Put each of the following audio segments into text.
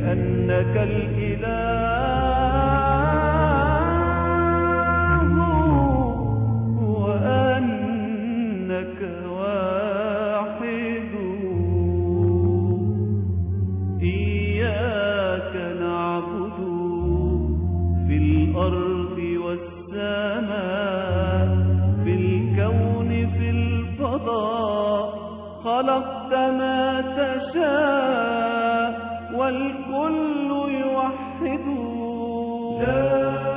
بأنك الإله وأنك واحد إياك نعبد في الأرض والسماء في الكون في الفضاء خلقت ما تشاء والكل يوحد لا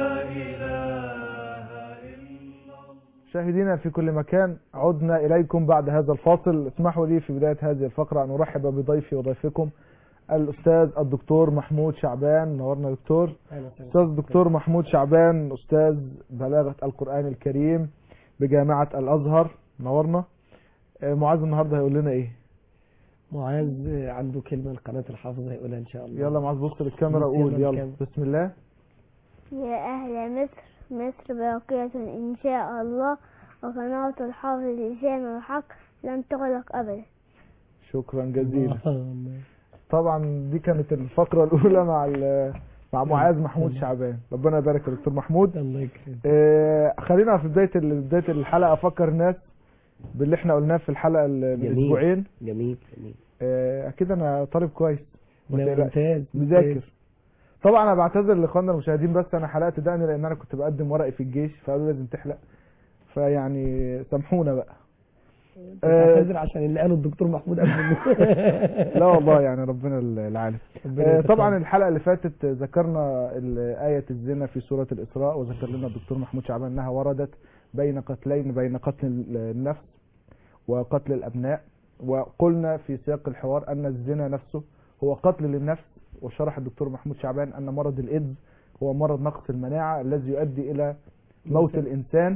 إله إلا مشاهدينا في كل مكان عدنا إليكم بعد هذا الفاصل اسمحوا لي في بداية هذه الفقرة أن أرحب بضيفي وضيفكم الأستاذ الدكتور محمود شعبان نورنا دكتور أستاذ الدكتور محمود شعبان أستاذ بلاغة القرآن الكريم بجامعة الأزهر نورنا آه، معاذ النهاردة هيقول لنا إيه معاذ عنده كلمة لقناة الحافظ هيقولها إن شاء الله يلا معاذ بص للكاميرا يلا قول يلا الكاميرا. بسم الله يا أهل مصر مصر باقية إن شاء الله وقناة الحافظ لسان الحق لن تغلق أبدا شكرا جزيلا الله. طبعا دي كانت الفقرة الأولى مع ال- مع معاذ محمود شعبان ربنا يبارك يا دكتور محمود الله يكرمك آه، خلينا في بداية ال- بداية الحلقة أفكر الناس باللي احنا قلناه في الحلقة ال- من جميل. أسبوعين جميل جميل آه، أكيد أنا طالب كويس ما لا، تقلقش. ممتاز مذاكر طبعا أنا بعتذر لإخواننا المشاهدين بس أنا حلقت دقني لأن أنا كنت بقدم ورقي في الجيش فقالوا لازم تحلق فيعني سامحونا بقى آه، اعتذر عشان اللي قاله الدكتور محمود قبل منه. لا والله يعني ربنا العالم ربنا آه، يتقبل. طبعا الحلقة اللي فاتت ذكرنا ال- آية الزنا في سورة الإسراء وذكر لنا الدكتور محمود شعبان أنها وردت بين قتلين بين قتل ال- النفس وقتل الأبناء وقلنا في سياق الحوار أن الزنا نفسه هو قتل للنفس وشرح الدكتور محمود شعبان أن مرض الإيدز هو مرض نقص المناعة الذي يؤدي إلى موت الإنسان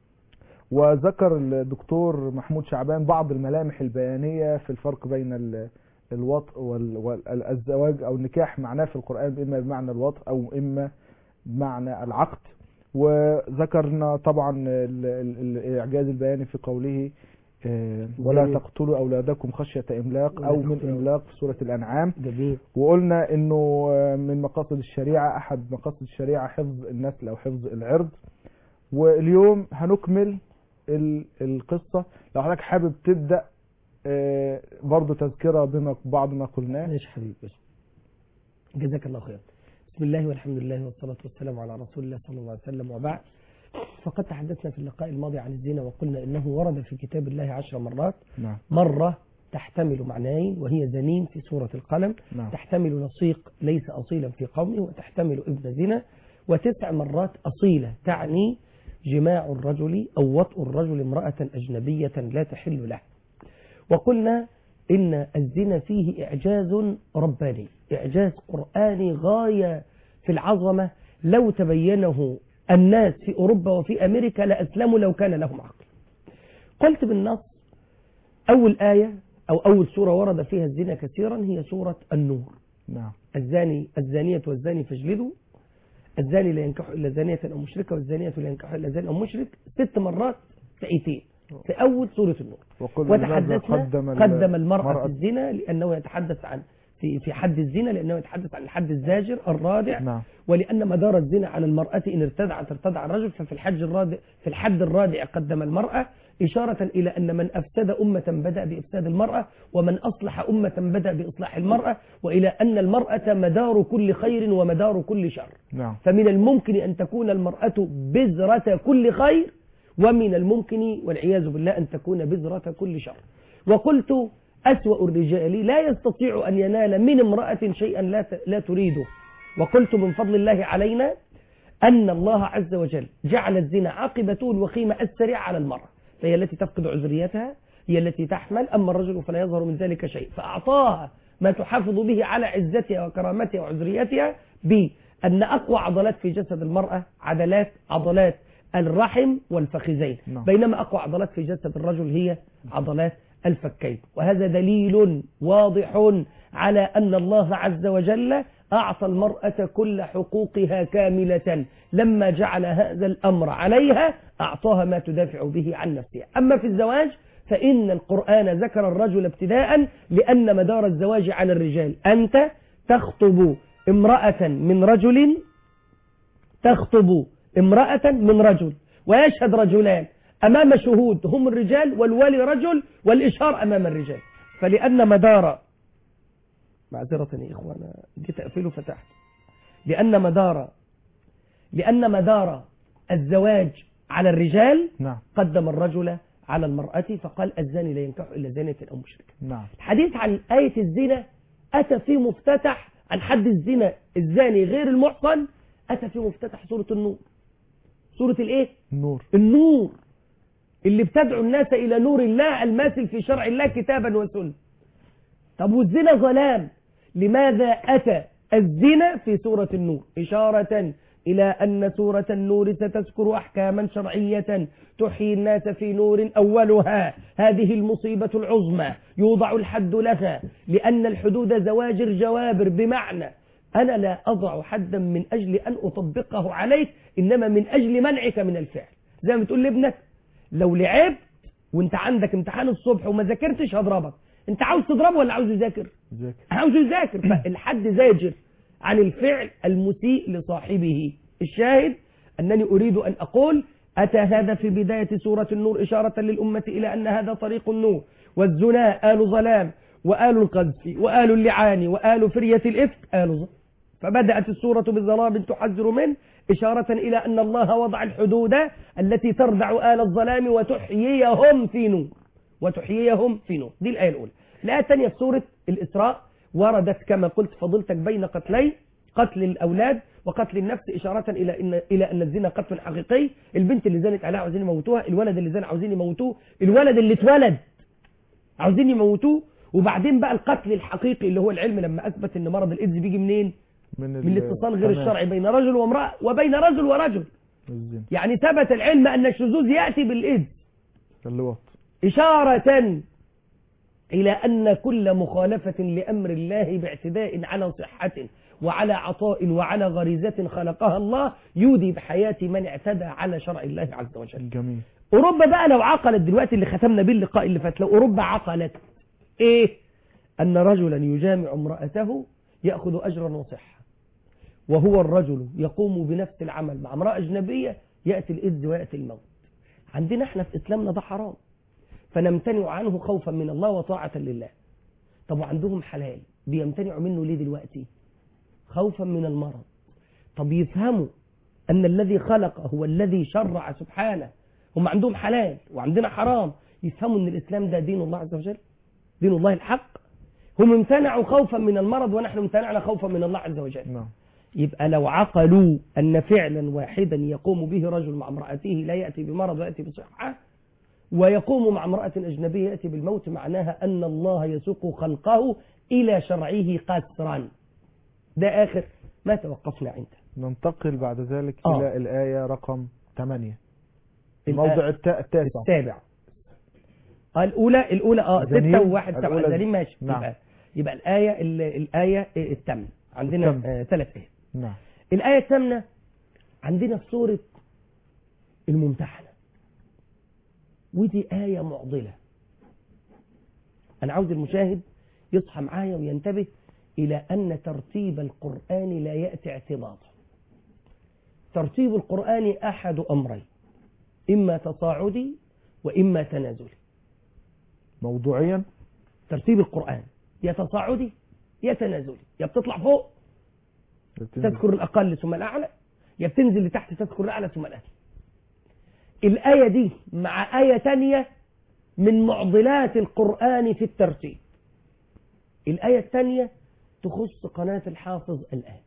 وذكر الدكتور محمود شعبان بعض الملامح البيانية في الفرق بين ال- الوطء والزواج او النكاح معناه في القرآن اما بمعنى الوطء او اما بمعنى العقد وذكرنا طبعا ال- ال- الاعجاز البياني في قوله آه، ولا جميل. تقتلوا اولادكم خشية املاق ولا او من تقتلوا. املاق في سورة الانعام جميل وقلنا انه آه، من مقاصد الشريعة احد مقاصد الشريعة حفظ النسل او حفظ العرض واليوم هنكمل ال- القصة لو حضرتك حابب تبدأ آه، برضو تذكرة بما بعض ما قلناه ماشي حبيبي ماشي جزاك الله خير بسم الله والحمد لله والصلاة والسلام على رسول الله صلى الله عليه وسلم وبعد فقد تحدثنا في اللقاء الماضي عن الزنا وقلنا إنه ورد في كتاب الله عشر مرات نعم مرة تحتمل معنيين وهي زنين في سورة القلم نعم تحتمل نصيق ليس أصيلا في قومه وتحتمل ابن زنا وتسع مرات أصيلة تعني جماع الرجل أو وطء الرجل امرأة أجنبية لا تحل له وقلنا إن الزنا فيه إعجاز رباني إعجاز قرآني غاية في العظمة لو تبينه الناس في أوروبا وفي أمريكا لأسلموا لو كان لهم عقل قلت بالنص أول آية أو أول سورة ورد فيها الزنا كثيرا هي سورة النور نعم الزاني الزانية والزاني فاجلدوا الزاني لا ينكح إلا زانية أو مشركة والزانية لا ينكح إلا زاني أو مشرك ست مرات في آيتين في أول سورة النور وقل لماذا وتحدثنا قدم ال- قدم المرأة المرأة- في الزنا لأنه يتحدث عن في في حد الزنا لأنه يتحدث عن الحد الزاجر الرادع نعم ولأن مدار الزنا على المرأة إن ارتدعت ارتدع الرجل ففي الحج الرادع في الحد الرادع قدم المرأة إشارة إلى أن من أفسد أمة بدأ بإفساد المرأة ومن أصلح أمة بدأ بإصلاح المرأة وإلى أن المرأة مدار كل خير ومدار كل شر نعم فمن الممكن أن تكون المرأة بذرة كل خير ومن الممكن والعياذ بالله أن تكون بذرة كل شر وقلت أسوأ الرجال لا يستطيع أن ينال من امرأة شيئا لا ت- لا تريده وقلت من فضل الله علينا أن الله عز وجل جعل الزنا عاقبته الوخيمة السريعة على المرأة فهي التي تفقد عذريتها هي التي تحمل أما الرجل فلا يظهر من ذلك شيء فأعطاها ما تحافظ به على عزتها وكرامتها وعذريتها بأن أقوى عضلات في جسد المرأة عضلات عضلات الرحم والفخذين نعم. بينما أقوى عضلات في جسد الرجل هي عضلات الفكين وهذا دليل واضح على أن الله عز وجل أعطى المرأة كل حقوقها كاملة لما جعل هذا الأمر عليها أعطاها ما تدافع به عن نفسها أما في الزواج فإن القرآن ذكر الرجل ابتداء لأن مدار الزواج على الرجال أنت تخطب امرأة من رجل تخطب امرأة من رجل ويشهد رجلان أمام شهود هم الرجال والولي رجل والإشهار أمام الرجال فلأن مدار معذرة يا إخوانا جيت أقفله فتحت لأن مدار لأن مدار الزواج على الرجال نعم قدم الرجل على المرأة فقال الزاني لا ينكح إلا زانية أو مشركة نعم الحديث عن آية الزنا أتى في مفتتح عن حد الزنا الزاني غير المحصن أتى في مفتتح سورة النور سورة الإيه؟ النور النور اللي بتدعو الناس إلى نور الله الماثل في شرع الله كتابا وسنة طب والزنا ظلام لماذا أتى الزنا في سورة النور إشارة إلى أن سورة النور ستذكر أحكاما شرعية تحيي الناس في نور أولها هذه المصيبة العظمى يوضع الحد لها لأن الحدود زواجر جوابر بمعنى أنا لا أضع حدا من أجل أن أطبقه عليك إنما من أجل منعك من الفعل زي ما بتقول لابنك لو لعبت وانت عندك امتحان الصبح وما ذاكرتش هضربك انت عاوز تضربه ولا عاوز يذاكر ذاكر عاوز يذاكر فالحد زاجر عن الفعل المسيء لصاحبه الشاهد أنني أريد أن أقول أتى هذا في بداية سورة النور إشارة للأمة إلى أن هذا طريق النور والزنا آل ظلام وآل القذف وآل اللعان وآل فرية الإفك آل ظلام فبدأت السورة بالظلام تحذر منه إشارة إلى أن الله وضع الحدود التي تردع آل الظلام وتحييهم في نور وتحييهم في نور دي الآية الأولى الآية الثانية في سورة الإسراء وردت كما قلت فضلتك بين قتلين قتل الأولاد وقتل النفس إشارة إلى إن إلى أن الزنا قتل حقيقي البنت اللي زنت عليها عاوزين يموتوها الولد اللي زن عاوزين يموتوه الولد اللي اتولد عاوزين يموتوه وبعدين بقى القتل الحقيقي اللي هو العلم لما أثبت أن مرض الإيدز بيجي منين من, من الاتصال غير تمام. الشرعي بين رجل وامرأة وبين رجل ورجل الزنا يعني ثبت العلم أن الشذوذ يأتي بالإيدز اللواط إشارة إلى أن كل مخالفة لأمر الله باعتداء على صحة وعلى عطاء وعلى غريزة خلقها الله يودي بحياة من اعتدى على شرع الله عز وجل الجميل أوروبا بقى لو عقلت دلوقتي اللي ختمنا بيه اللقاء اللي فات لو أوروبا عقلت إيه أن رجلا يجامع امرأته يأخذ أجرا وصحة وهو الرجل يقوم بنفس العمل مع امرأة أجنبية يأتي الإذ ويأتي الموت عندنا احنا في إسلامنا ده حرام فنمتنع عنه خوفا من الله وطاعة لله طب وعندهم حلال بيمتنعوا منه ليه دلوقتي خوفا من المرض طب يفهموا أن الذي خلق هو الذي شرع سبحانه هم عندهم حلال وعندنا حرام يفهموا أن الإسلام ده دين الله عز وجل دين الله الحق هم امتنعوا خوفا من المرض ونحن امتنعنا خوفا من الله عز وجل نعم يبقى لو عقلوا أن فعلا واحدا يقوم به رجل مع امرأته لا يأتي بمرض ويأتي بصحة ويقوم مع امرأة أجنبية يأتي بالموت معناها أن الله يسوق خلقه إلى شرعه قسرا ده آخر ما توقفنا عنده ننتقل بعد ذلك آه. إلى الآية رقم 8 الآ- الموضع التا- التاسع السابع آه، الأولى الأولى اه زنيم. ستة وواحد سبعة الأولى زنيم ماشي نعم. يبقى يبقى الآية ال- الآية الثامنة عندنا الثامنة. آه، ثلاث آيات نعم الآية الثامنة عندنا في سورة الممتحنة ودي آية معضلة أنا عاوز المشاهد يصحى معايا وينتبه إلى أن ترتيب القرآن لا يأتي اعتباطا ترتيب القرآن أحد أمرين إما تصاعدي وإما تنازلي موضوعيا ترتيب القرآن يا تصاعدي يا تنازلي يا بتطلع فوق تذكر الأقل ثم الأعلى يا بتنزل لتحت تذكر الأعلى ثم الأدنى الآية دي مع آية تانية من معضلات القرآن في الترتيب الآية الثانية تخص قناة الحافظ الآن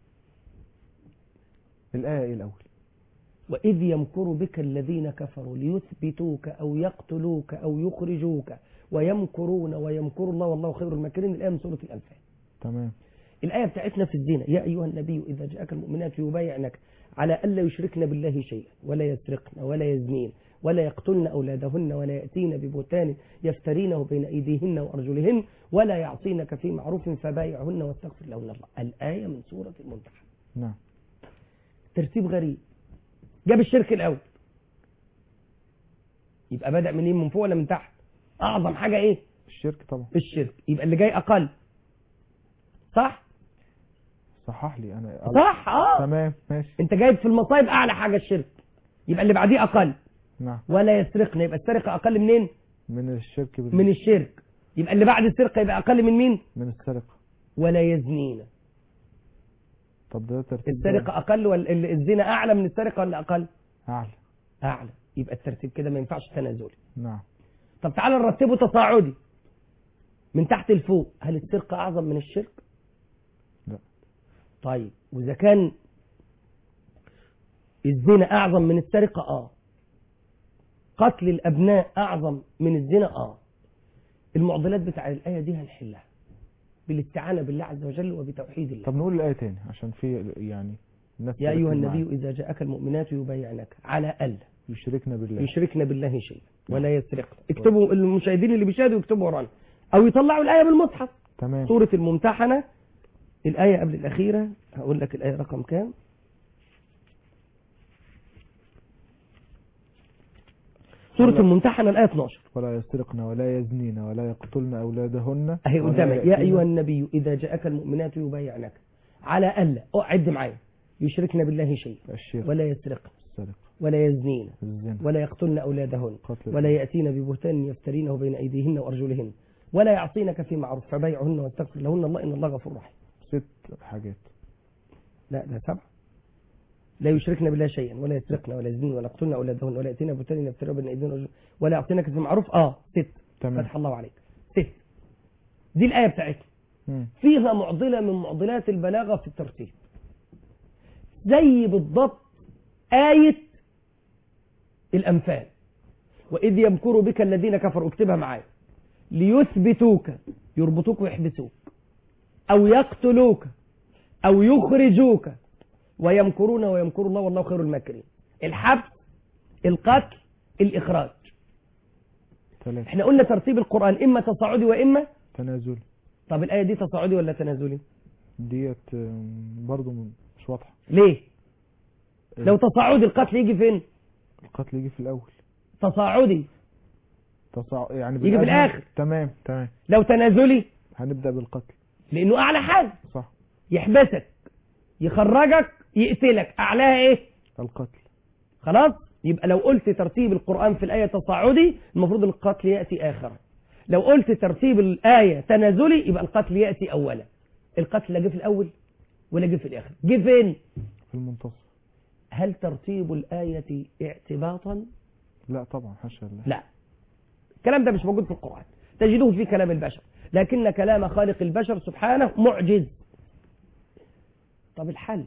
الآية إيه الأول وإذ يمكر بك الذين كفروا ليثبتوك أو يقتلوك أو يخرجوك ويمكرون ويمكر الله والله خير الماكرين الآية من سورة الأنفال تمام الآية بتاعتنا في الزنا يا أيها النبي إذا جاءك المؤمنات يبايعنك على ألا يشركن بالله شيئا ولا يسرقن ولا يزنين ولا يقتلن أولادهن ولا يأتين ببهتان يفترينه بين أيديهن وأرجلهن ولا يعصينك في معروف فبايعهن واستغفر لهن الله الآية من سورة الممتحنة نعم ترتيب غريب جاب الشرك الأول يبقى بدأ منين من فوق ولا من تحت أعظم حاجة إيه الشرك طبعا الشرك يبقى اللي جاي أقل صح صحح لي انا صح اه تمام ماشي انت جايب في المصايب اعلى حاجه الشرك يبقى اللي بعديه اقل نعم ولا يسرقن يبقى السرقه اقل منين من الشرك بالله من الشرك يبقى اللي بعد السرقه يبقى اقل من مين من السرقة ولا يزنين طب ده ترتيب السرقه اقل ولا ال- الزنا اعلى من السرقه ولا اقل اعلى اعلى يبقى الترتيب كده ما ينفعش تنازلي نعم طب تعالى نرتبه تصاعدي من تحت لفوق هل السرقه اعظم من الشرك لا طيب واذا كان الزنا اعظم من السرقه اه قتل الابناء اعظم من الزنا اه المعضلات بتاع الايه دي هنحلها بالاستعانه بالله عز وجل وبتوحيد الله طب نقول الآية تاني عشان في يعني الناس يا تركز ايها معايا. النبي اذا جاءك المؤمنات يبايعنك على الا يشركنا بالله يشركن بالله شيئا ولا يسرقن اكتبوا المشاهدين اللي بيشاهدوا يكتبوا ورانا او يطلعوا الايه بالمصحف تمام سورة الممتحنة الآية قبل الأخيرة هقول لك الآية رقم كام سورة الممتحنة الآية 12 ولا يسرقن ولا يزنين ولا يقتلن أولادهن أهي ولا قدامك يا يأتين- أيها النبي إذا جاءك المؤمنات يبايعنك على ألا أعد معايا يشركن بالله شيئا الشرك ولا يسرقن السرقة ولا يزنين الزنا ولا يقتلن أولادهن قتل ولا يأتين ببهتان يفترينه بين أيديهن وأرجلهن ولا يعصينك في معروف فبايعهن واستغفر لهن الله إن الله غفور رحيم ست حاجات لا ده سبعة لا يشركن بالله شيئا ولا يسرقن ولا يزنين ولا يقتلن اولادهن ولا ياتين بهتان يفترون بين ايديهن ورجلهن ولا يعطينك في المعروف اه ست تمام فتح الله عليك ست دي الايه بتاعتنا مم. فيها معضله من معضلات البلاغه في الترتيب زي بالضبط ايه الانفال واذ يمكر بك الذين كفروا اكتبها معايا ليثبتوك يربطوك ويحبسوك او يقتلوك او يخرجوك ويمكرون ويمكر الله والله خير الماكرين الحبس القتل الاخراج ثلاثة احنا قلنا ترتيب القران اما تصاعدي واما تنازل طب الايه دي تصاعدي ولا تنازلي ديت آم، برضو مش واضحة ليه لو تصاعدي القتل يجي فين القتل يجي في الأول تصاعدي تصع... يعني يجي في بالأدنى- الآخر. تمام تمام لو تنازلي هنبدأ بالقتل لانه اعلى حاجه صح يحبسك يخرجك يقتلك اعلاها ايه القتل خلاص يبقى لو قلت ترتيب القرآن في الآية تصاعدي المفروض القتل يأتي آخرا لو قلت ترتيب الآية تنازلي يبقى القتل يأتي أولا القتل لا جه في الأول ولا جه في الآخر جه فين في المنتصف هل ترتيب الآية اعتباطا لا طبعا حاشا الله لا الكلام ده مش موجود في القرآن تجدوه في كلام البشر لكن كلام خالق البشر سبحانه معجز طب الحل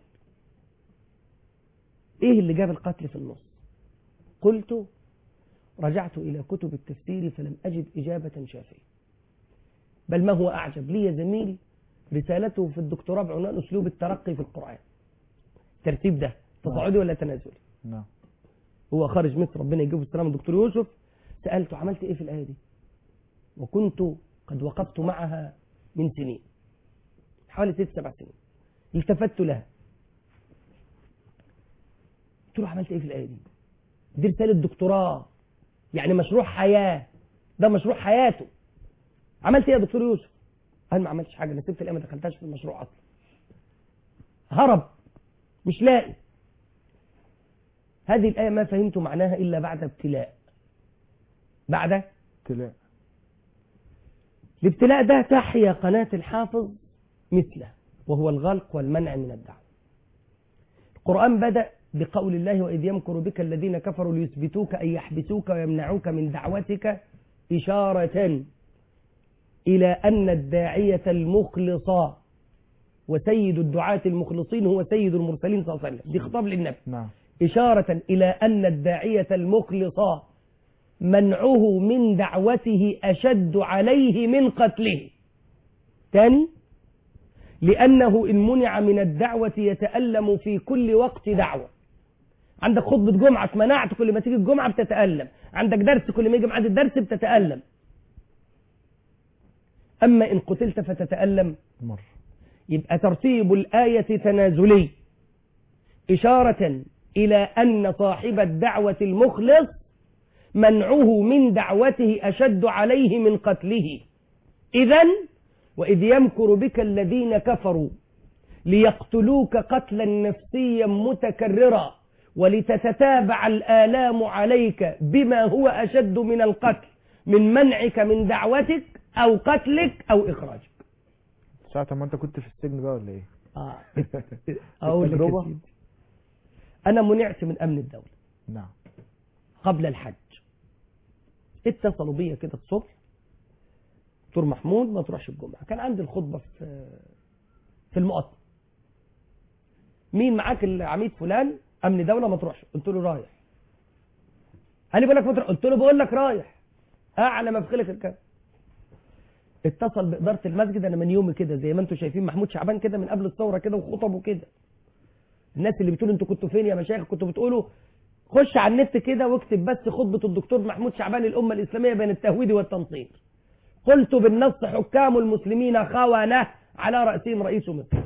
ايه اللي جاب القتل في النص قلت رجعت الى كتب التفسير فلم اجد اجابة شافية بل ما هو اعجب لي يا زميلي رسالته في الدكتوراه بعنوان اسلوب الترقي في القرآن ترتيب ده تصاعدي ولا تنازلي نعم هو خارج مصر ربنا يجيبه السلام الدكتور يوسف سألته عملت ايه في الآية دي وكنت قد وقفت معها من سنين حوالي ست سبع سنين التفت لها قلت له عملت ايه في الآية دي دي رسالة دكتوراه يعني مشروع حياة ده مشروع حياته عملت ايه يا دكتور يوسف قال ما عملتش حاجة انا سبت الآية ما دخلتهاش في المشروع أصلا هرب مش لاقي هذه الآية ما فهمت معناها إلا بعد ابتلاء بعد ابتلاء الابتلاء ده تحيا قناة الحافظ مثله وهو الغلق والمنع من الدعوة القرآن بدأ بقول الله وإذ يمكر بك الذين كفروا ليثبتوك أي يحبسوك ويمنعوك من دعوتك إشارة إلى أن الداعية المخلص وسيد الدعاة المخلصين هو سيد المرسلين صلى الله عليه وسلم دي خطاب للنبي نعم إشارة إلى أن الداعية المخلص منعه من دعوته أشد عليه من قتله ثاني لأنه إن منع من الدعوة يتألم في كل وقت دعوة عندك خطبة جمعة اتمنعت كل ما تيجي الجمعة بتتألم عندك درس كل ما يجي ميعاد الدرس بتتألم أما إن قتلت فتتألم مر يبقى ترتيب الآية تنازلي إشارة إلى أن صاحب الدعوة المخلص منعه من دعوته أشد عليه من قتله إذا وإذ يمكر بك الذين كفروا ليقتلوك قتلا نفسيا متكررا ولتتتابع الآلام عليك بما هو أشد من القتل من منعك من دعوتك أو قتلك أو إخراجك ساعة ما انت كنت في السجن بقى ولا ايه آه. أقول لك يا التجربة؟ سيدي. أنا منعت من أمن الدولة نعم قبل الحج اتصلوا بيا كده الصبح دكتور محمود ما تروحش الجمعة كان عندي الخطبة في في المقطم مين معاك العميد فلان أمن دولة ما تروحش قلت له رايح قال لي بقول لك ما تروح قلت له بقول لك رايح أعلى ما في خلق الكلام اتصل بإدارة المسجد أنا من يومي كده زي ما انتم شايفين محمود شعبان كده من قبل الثورة كده وخطبه كده الناس اللي بتقول انتوا كنتوا فين يا مشايخ كنتوا بتقولوا خش على النت كده واكتب بس خطبة الدكتور محمود شعبان الأمة الإسلامية بين التهويد والتنصير قلت بالنص حكام المسلمين خونة على رأسهم رئيس مصر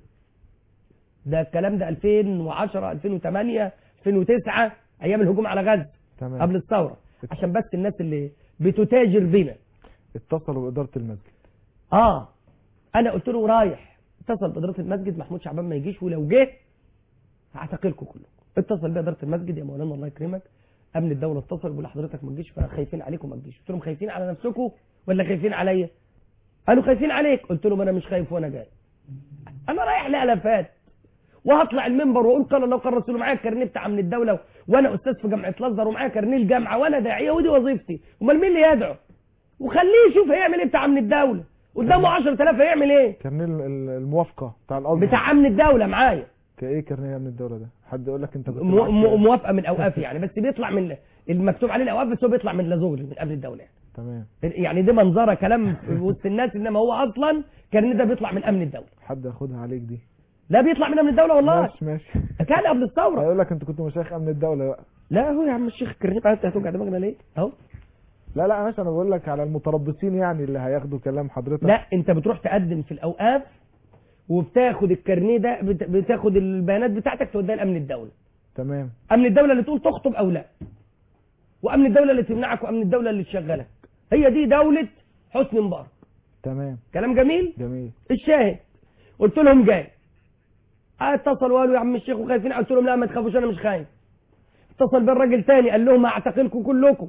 ده الكلام ده 2010 2008 2009 أيام الهجوم على غزة تمام قبل الثورة عشان بس الناس اللي بتتاجر بنا اتصلوا بإدارة المسجد اه انا قلت له رايح اتصل بإدارة المسجد محمود شعبان ما يجيش ولو جه هعتقلكم كلكم اتصل بإدارة المسجد يا مولانا الله يكرمك امن الدولة اتصل بيقول لحضرتك ما تجيش فخايفين عليكم ما تجيش قلت لهم خايفين على نفسكم ولا خايفين عليا قالوا خايفين عليك قلت لهم انا مش خايف وانا جاي انا رايح لالافات وهطلع المنبر واقول قال الله قال الرسول معايا الكارنيه بتاع امن الدوله وانا استاذ في جامعه الازهر ومعايا كارنيه الجامعه وانا داعيه ودي وظيفتي امال مين اللي يدعو وخليه يشوف هيعمل ايه بتاع امن الدوله قدامه 10000 هيعمل ايه كارنيه ال- ال- الموافقة بتاع الأزهر بتاع امن الدوله معايا كايه كارنيه من الدولة ده حد يقول لك انت كنت مو- معاك- مو- موافقه من الاوقاف يعني بس بيطلع من المكتوب عليه الاوقاف بس هو بيطلع من لازوغل من امن الدوله يعني. تمام يعني دي منظره كلام في وسط الناس انما هو اصلا كان ده بيطلع من امن الدوله حد ياخدها عليك دي لا بيطلع من امن الدوله والله ماشي ماشي كان قبل الثوره هيقول لك انت كنت مشايخ امن الدولة بقى لا هو يا عم الشيخ الكرنيه بقى انت هتوجع دماغنا ليه اهو لا لا ماشي انا بقول لك على المتربصين يعني اللي هياخدوا كلام حضرتك لا انت بتروح تقدم في الاوقاف وبتاخد الكارنيه ده بت- بتاخد البيانات بتاعتك توديها لامن الدوله تمام امن الدوله اللي تقول تخطب او لا وامن الدوله اللي تمنعك وامن الدوله اللي تشغلك هي دي دوله حسني مبارك تمام كلام جميل جميل الشاهد قلت لهم جاي اتصلوا قالوا يا عم الشيخ وخايفين قلت لهم لا ما تخافوش انا مش خايف اتصل بالراجل تاني قال لهم هعتقلكم كلكم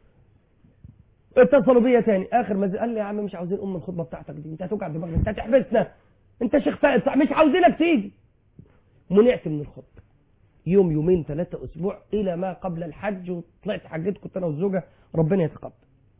اتصلوا بيا تاني اخر ما قال لي يا عم مش عاوزين ام الخطبه بتاعتك دي انت هتوجع دماغنا انت هتحبسنا انت شيخ فائد مش عاوزينك تيجي منعت من الخطبه يوم يومين ثلاثة أسبوع إلى ما قبل الحج وطلعت حجيت كنت أنا والزوجة ربنا يتقبل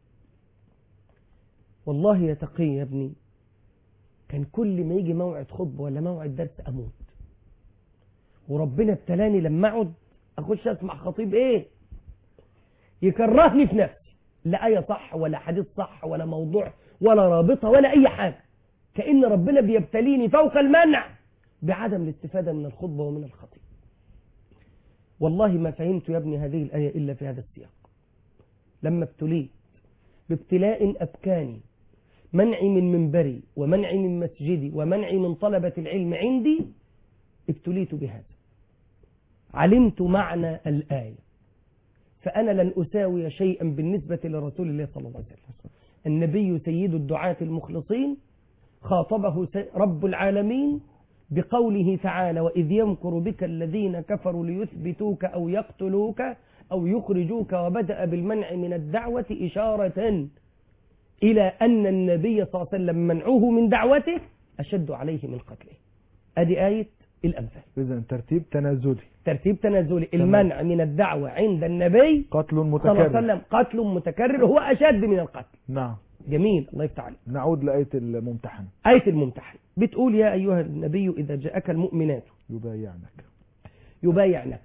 والله يا تقي يا ابني كان كل ما يجي موعد خطبة ولا موعد درس أموت وربنا ابتلاني لما أقعد أخش أسمع خطيب إيه يكرهني في نفسي لا آية صح ولا حديث صح ولا موضوع ولا رابطة ولا أي حاجة كأن ربنا بيبتليني فوق المنع بعدم الاستفادة من الخطبة ومن الخطيب والله ما فهمت يا ابني هذه الآية إلا في هذا السياق لما ابتليت بابتلاء أبكاني منعي من منبري ومنعي من مسجدي ومنعي من طلبة العلم عندي ابتليت بهذا علمت معنى الآية فأنا لن أساوي شيئا بالنسبة لرسول الله صلى الله عليه وسلم النبي سيد الدعاة المخلصين خاطبه س- رب العالمين بقوله تعالى وإذ يمكر بك الذين كفروا ليثبتوك أو يقتلوك أو يخرجوك وبدأ بالمنع من الدعوة إشارة إلى أن النبي صلى الله عليه وسلم منعه من دعوته أشد عليه من قتله أدي آية الأنفال اذا ترتيب تنازلي ترتيب تنازلي المنع من الدعوة عند النبي قتل صلى الله عليه متكرر وسلم قتل متكرر هو أشد من القتل نعم جميل الله يفتح عليك نعود لآية الممتحن آية الممتحن بتقول يا أيها النبي إذا جاءك المؤمنات يبايعنك يبايعنك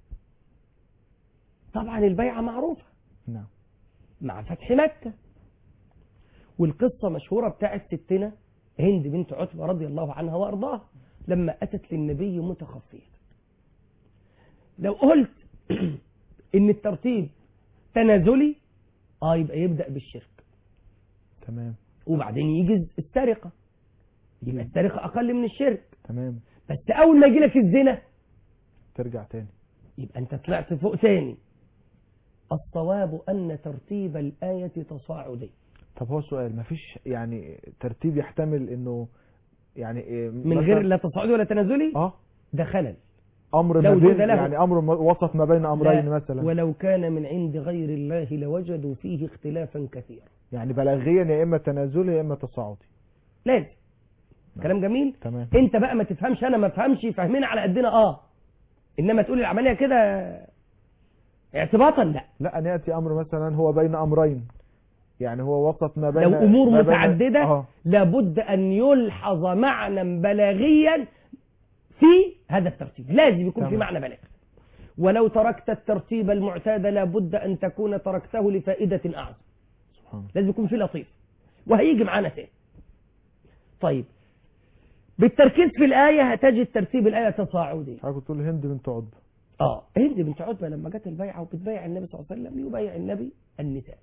طبعا البيعة معروفة نعم مع فتح مكة والقصة مشهورة بتاعت ستنا هند بنت عتبة رضي الله عنها وأرضاها لما أتت للنبي متخفية لو قلت إن الترتيب تنازلي آه يبقى يبدأ بالشرك تمام وبعدين يجي السرقة يبقى السرقة أقل من الشرك تمام بس أول ما يجي لك الزنا ترجع تاني يبقى أنت طلعت فوق تاني الصواب أن ترتيب الآية تصاعدي طب هو سؤال مفيش يعني ترتيب يحتمل انه يعني إيه من مثلاً- غير لا تصاعدي ولا تنازلي اه ده خلل امر لا ما وجود بين له. يعني امر م- وسط ما بين امرين لا، مثلا ولو كان من عند غير الله لوجدوا فيه اختلافا كثيرا يعني بلاغيا يا اما تنازلي يا اما تصاعدي لازم كلام جميل تمام انت بقى ما تفهمش انا ما افهمش فاهمين على قدنا اه انما تقول العمليه كده اعتباطا لا لا ان ياتي امر مثلا هو بين امرين يعني هو وسط ما بين لو امور ما بين- متعدده اه لابد ان يلحظ معنى بلاغيا في هذا الترتيب لازم يكون في تمام. معنى بلاغي ولو تركت الترتيب المعتاد لابد ان تكون تركته لفائده اعظم سبحان الله لازم يكون في لطيف وهيجي معانا تاني طيب بالتركيز في الآية هتجد ترتيب الآية تصاعدي حضرتك تقول هند بنت عتبه اه هند بنت عتبة لما جت البيعة وبتبايع النبي صلى الله عليه وسلم يبايع النبي النساء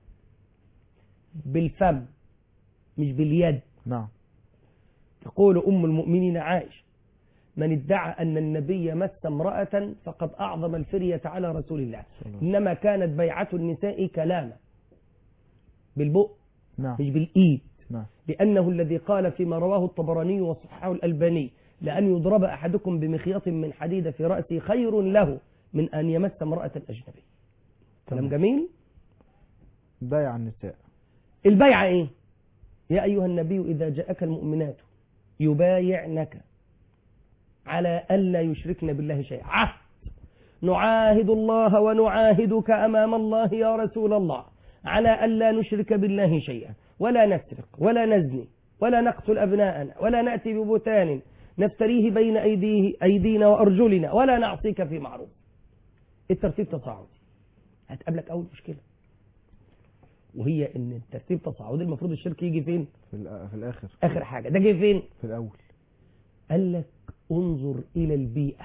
بالفم مش باليد نعم تقول أم المؤمنين عائشة من ادعى أن النبي مس امرأة فقد أعظم الفرية على رسول الله صلى الله إنما كانت بيعة النساء كلاما بالبؤ نعم مش بالإيد نعم لأنه الذي قال فيما رواه الطبراني وصححه الألباني لأن يضرب أحدكم بمخيط من حديد في رأسه خير له من أن يمس امرأة أجنبية كلام تمام. جميل بايع النساء البيعة إيه يا أيها النبي إذا جاءك المؤمنات يبايعنك على ألا يشركن بالله شيئا عهد نعاهد الله ونعاهدك أمام الله يا رسول الله على ألا نشرك بالله شيئا ولا نسرق ولا نزني ولا نقتل أبناءنا ولا نأتي ببهتان نفتريه بين أيديه أيدينا وأرجلنا ولا نعصيك في معروف الترتيب تصاعدي هتقابلك أول مشكلة وهي ان الترتيب تصاعدي المفروض الشرك يجي فين في, الآ- في الاخر اخر حاجه ده جه فين في الاول قال لك انظر الى البيئه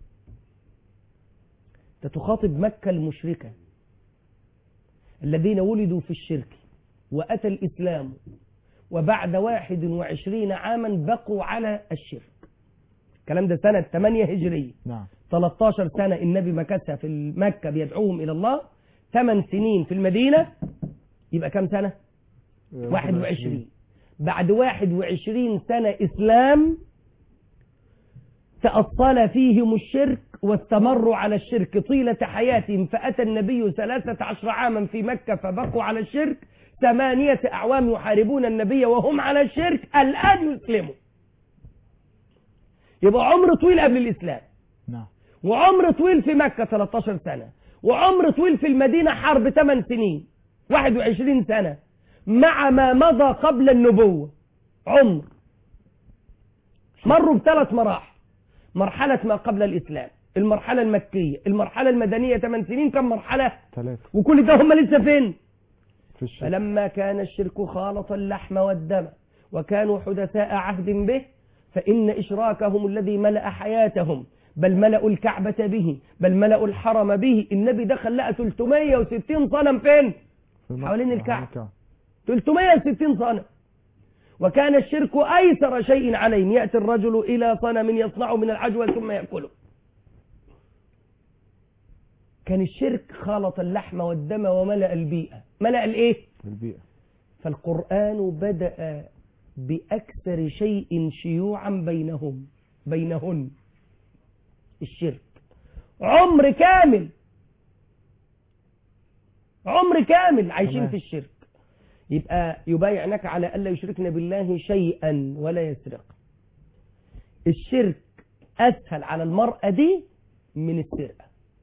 انت تخاطب مكه المشركه الذين ولدوا في الشرك واتى الاسلام وبعد واحد وعشرين عاما بقوا على الشرك الكلام ده سنه 8 هجريه نعم 13 سنة النبي مكثها في مكة بيدعوهم إلى الله 8 سنين في المدينة يبقى كم سنة؟ 21 بعد 21 سنة إسلام تأصل فيهم الشرك واستمروا على الشرك طيلة حياتهم فأتى النبي ثلاثة عشر عاما في مكة فبقوا على الشرك ثمانية أعوام يحاربون النبي وهم على الشرك الآن يسلموا يبقى عمر طويل قبل الإسلام نعم وعمر طويل في مكة 13 سنة وعمر طويل في المدينة حرب 8 سنين 21 سنة مع ما مضى قبل النبوة عمر مروا بثلاث مراحل مرحلة ما قبل الإسلام المرحلة المكية المرحلة المدنية 8 سنين كم مرحلة ثلاثة وكل ده هم لسه فين في الشرك فلما كان الشرك خالط اللحم والدم وكانوا حدثاء عهد به فإن إشراكهم الذي ملأ حياتهم بل ملأوا الكعبة به بل ملأوا الحرم به النبي دخل لقى 360 صنم فين في مكة. حوالين الكعبة. 360 صنم وكان الشرك أيسر شيء عليهم يأتي الرجل إلى صنم يصنعه من العجوة ثم يأكله كان الشرك خالط اللحم والدم وملأ البيئة ملأ الإيه في البيئة فالقرآن بدأ بأكثر شيء شيوعا بينهم بينهن الشرك عمر كامل عمر كامل عايشين تمام. في الشرك يبقى يبايعنك على ألا يشركن بالله شيئا ولا يسرق الشرك أسهل على المرأة دي من السرقة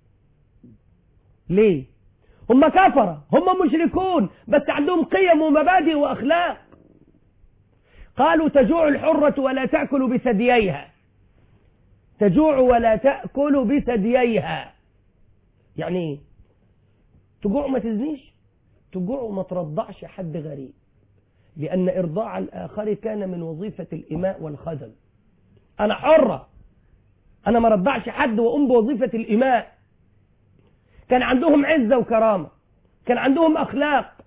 ليه هم كفرة هم مشركون بس عندهم قيم ومبادئ وأخلاق قالوا تجوع الحرة ولا تأكل بثدييها تجوع ولا تأكل بثدييها يعني ايه تجوع ما تزنيش تجوع وما ترضعش حد غريب لأن إرضاع الآخر كان من وظيفة الإماء والخدم أنا حرة أنا ما رضعش حد وأقوم بوظيفة الإماء كان عندهم عزة وكرامة كان عندهم أخلاق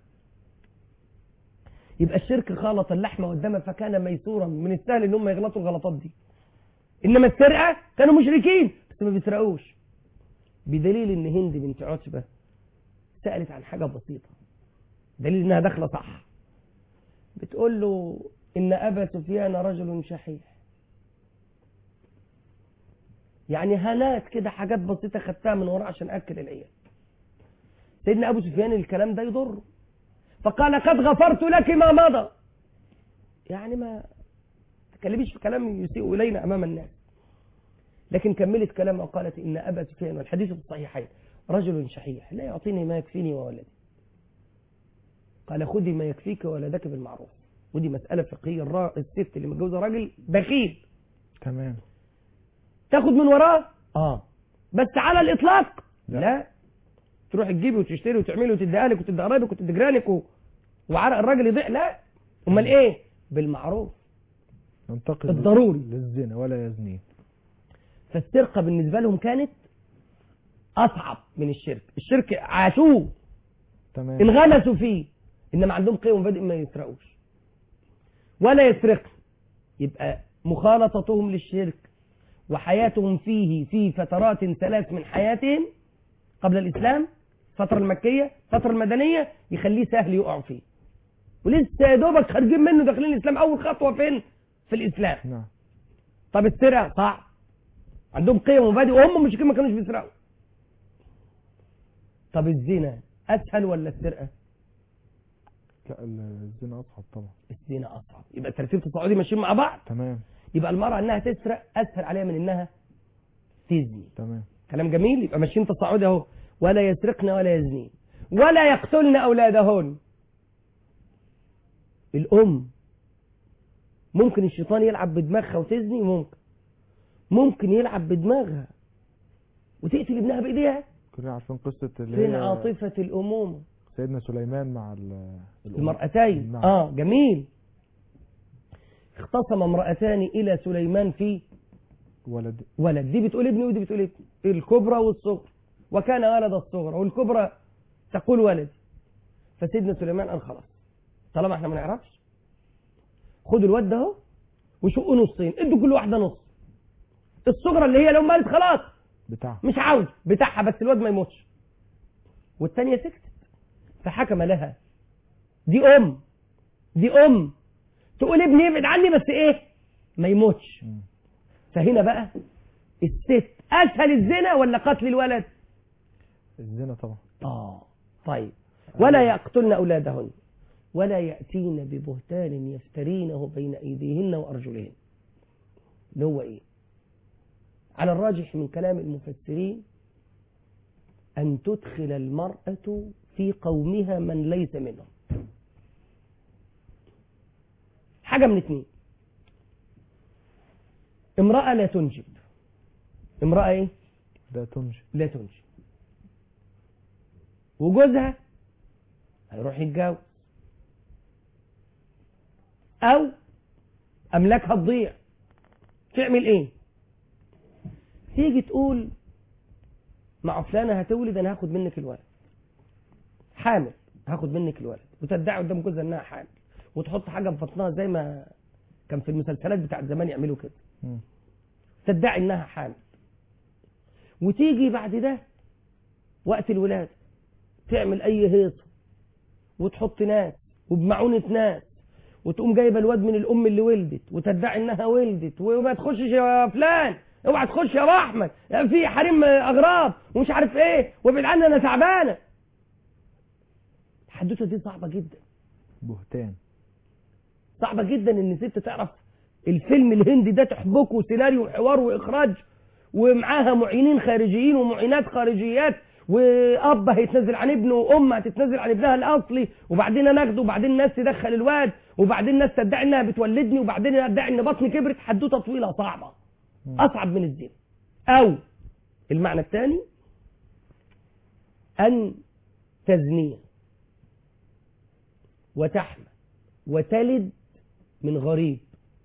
يبقى الشرك خالط اللحم والدم فكان ميسورا من السهل ان هم يغلطوا الغلطات دي انما السرقه كانوا مشركين بس ما بيسرقوش بدليل ان هند بنت عتبه سالت عن حاجه بسيطه دليل انها داخله صح بتقول له ان ابا سفيان رجل شحيح يعني هنات كده حاجات بسيطة خدتها من وراه عشان أكل العيال سيدنا أبو سفيان الكلام ده يضره فقال قد غفرت لك ما مضى يعني ما تكلميش في كلام يسيء إلينا أمام الناس لكن كملت كلامها وقالت إن أبا سفيان والحديث في الصحيحين رجل شحيح لا يعطيني ما يكفيني وولدي قال خذي ما يكفيك وولدك بالمعروف ودي مسألة فقهية الرا... الست اللي متجوزة راجل بخيل تمام تاخد من وراه اه بس على الإطلاق لا. لا, تروح تجيبي وتشتري وتعملي وتديها لك وتدي قرايبك وتدي جيرانك و... وعرق الراجل يضيع لا امال ايه بالمعروف ينتقل الضروري. للزنا ولا يزنين فالسرقة بالنسبة لهم كانت أصعب من الشرك الشرك عاشوه تمام انغمسوا فيه إنما عندهم قيم ومبادئ ما يسرقوش ولا يسرقوا يبقى مخالطتهم للشرك وحياتهم فيه في فترات ثلاث من حياتهم قبل الإسلام الفترة المكية الفترة المدنية يخليه سهل يقع فيه ولسه يا دوبك خارجين منه داخلين الإسلام أول خطوة فين في الإسلام نعم طب السرقة صعب عندهم قيم ومبادئ وهم مش ما كانوش بيسرقوا طب الزنا اسهل ولا السرقه لا الزنا اصعب طبعا الزنا اصعب يبقى الترتيب التصاعدي ماشيين مع بعض تمام يبقى المراه انها تسرق اسهل عليها من انها تزني تمام كلام جميل يبقى ماشيين تصاعدي اهو ولا يسرقن ولا يزنين ولا يقتلن اولادهن الام ممكن الشيطان يلعب بدماغها وتزني ممكن ممكن يلعب بدماغها وتقتل ابنها بايديها كلنا عارفين قصة اللي فين هي عاطفه الامومه سيدنا سليمان مع ال- الأم. المرأتين نعم. اه جميل اختصم امرأتان إلى سليمان في ولد ولد دي بتقول ابني ودي بتقول ابني الكبرى والصغرى وكان ولد الصغرى والكبرى تقول ولد فسيدنا سليمان قال خلاص طالما احنا ما نعرفش خدوا الواد ده اهو وشقوا نصين ادوا كل واحده نص الصغرى اللي هي لو مالت خلاص بتاعها مش عاوز بتاعها بس الواد ما يموتش والتانية سكتت فحكم لها دي ام دي ام تقول ابني يبعد عني بس ايه ما يموتش مم. فهنا بقى الست اسهل الزنا ولا قتل الولد الزنا طبعا اه طيب ولا يقتلن اولادهن ولا ياتين ببهتان يفترينه بين ايديهن وارجلهن اللي هو ايه على الراجح من كلام المفسرين ان تدخل المراه في قومها من ليس منهم حاجه من اتنين امراه لا تنجب امراه ايه ده تنجب لا تنجب وجوزها هيروح يتجوز او املاكها تضيع تعمل ايه تيجي تقول مع فلانه هتولد انا هاخد منك الولد حامل هاخد منك الولد وتدعي قدام جوزها انها حامل وتحط حاجه في بطنها زي ما كان في المسلسلات بتاعت زمان يعملوا كده مم. تدعي انها حامل وتيجي بعد ده وقت الولادة تعمل اي هيصة وتحط ناس وبمعونة ناس وتقوم جايبه الواد من الام اللي ولدت وتدعي انها ولدت وما تخشش يا فلان اوعى تخش يا ابو احمد يعني في حريم اغراب ومش عارف ايه وابعد عني انا تعبانه الحدوته دي صعبه جدا بهتان صعبة جدا ان ست تعرف الفيلم الهندي ده تحبكه سيناريو وحوار واخراج ومعاها معينين خارجيين ومعينات خارجيات واب هيتنزل عن ابنه وام هتتنزل عن ابنها الاصلي وبعدين انا اخده وبعدين الناس تدخل الواد وبعدين الناس تدعي انها بتولدني وبعدين ادعي ان بطني كبرت حدوته طويله صعبه مم. اصعب من الزنا او المعنى الثاني ان تزني وتحمل وتلد من غريب